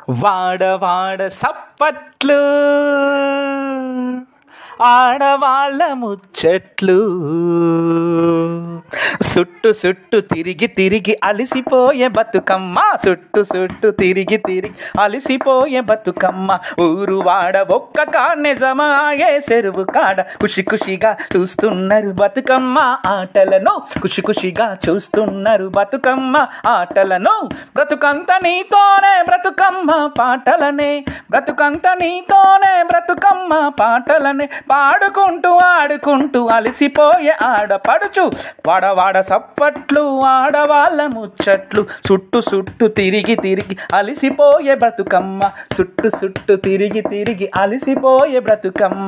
వాడవాడ సప్పట్లు ఆడవాళ్ళ ముచ్చట్లు సుట్టు సుట్టు తిరిగి తిరిగి అలిసిపోయే బతుకమ్మ సుట్టు సుట్టు తిరిగి తిరిగి అలిసిపోయే బతుకమ్మ ఊరు వాడ ఒక్క కాడనే జమాయే చెరువు కాడ ఖుషి ఖుషిగా చూస్తున్నారు బతుకమ్మ ఆటలను ఖుషి ఖుషిగా చూస్తున్నారు బతుకమ్మ ఆటలను బ్రతుకంత నీతోనే బ్రతుకమ్మ పాటలనే బ్రతుకంత నీతోనే బ్రతుకమ్మ పాటలనే పాడుకుంటూ ఆడుకుంటూ అలసిపోయే ఆడపడుచు వాడవాడ సప్పట్లు ఆడవాళ్ళ ముచ్చట్లు చుట్టు చుట్టు తిరిగి తిరిగి అలిసిపోయే బ్రతుకమ్మ చుట్టు చుట్టు తిరిగి తిరిగి అలిసిపోయే బ్రతుకమ్మ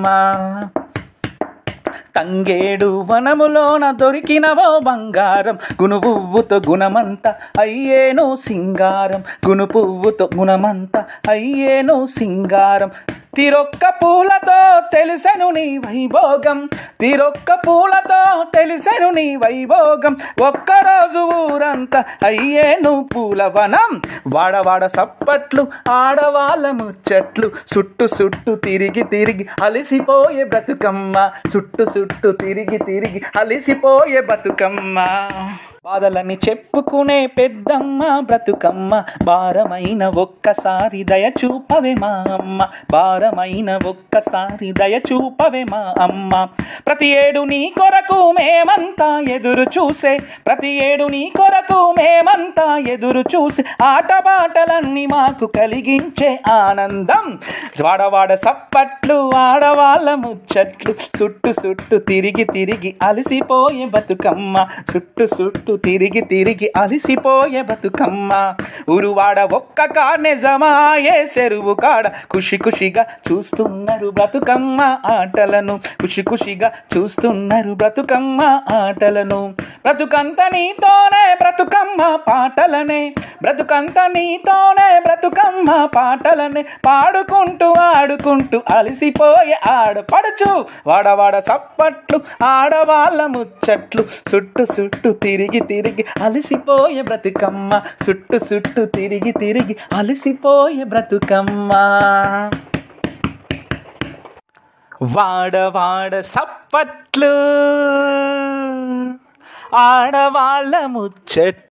తంగేడు వనములోన దొరికినవో బంగారం గును పువ్వుతో గుణమంత అయ్యేను సింగారం గును పువ్వుతో గుణమంత అయ్యేను సింగారం తిరొక్క పూలతో తెలిసెను నీ వైభోగం తిరొక్క పూలతో తెలిసెను నీ వైభోగం ఒక్కరోజు ఊరంతా అయ్యేను పూలవనం వాడవాడ సప్పట్లు ఆడవాళ్ళ ముచ్చట్లు సుట్టు సుట్టు తిరిగి తిరిగి అలిసిపోయే బ్రతుకమ్మ సుట్టు సుట్టు తిరిగి తిరిగి అలిసిపోయే బతుకమ్మ బాధలని చెప్పుకునే పెద్దమ్మ బ్రతుకమ్మ భారమైన ఒక్కసారి దయ చూపవే మా అమ్మ భారమైన ఒక్కసారి దయ చూపవే మా అమ్మ ప్రతి ఏడు నీ కొరకు మేమంతా ఎదురు చూసే ప్రతి ఏడు నీ కొరకు మేమంతా ఎదురు చూసి ఆటపాటలన్నీ మాకు కలిగించే ఆనందం వాడవాడ సప్పట్లు ఆడవాళ్ళ ముచ్చట్లు చుట్టు చుట్టు తిరిగి తిరిగి అలసిపోయే బతుకమ్మ చుట్టు చుట్టు తిరిగి తిరిగి అలసిపోయే బతుకమ్మ ఉరువాడ ఒక్క కానే జమాయే చెరువు కాడ ఖుషి ఖుషిగా చూస్తున్నారు బ్రతుకమ్మ ఆటలను ఖుషి ఖుషిగా చూస్తున్నారు బ్రతుకమ్మ ఆటలను బ్రతుకంత నీతోనే బ్రతుకమ్మ పాటలనే బ్రతుకంత నీతోనే బ్రతుకమ్మ పాటలనే పాడుకుంటూ ఆడుకుంటూ అలసిపోయే ఆడపడుచు వాడవాడ సప్పట్లు ఆడవాళ్ళ ముచ్చట్లు చుట్టు చుట్టు తిరిగి తిరిగి అలసిపోయే బ్రతుకమ్మ చుట్టు చుట్టు తిరిగి తిరిగి అలసిపోయే బ్రతుకమ్మ వాడవాడ సప్పట్లు ఆడవాళ్ళ ముచ్చట్లు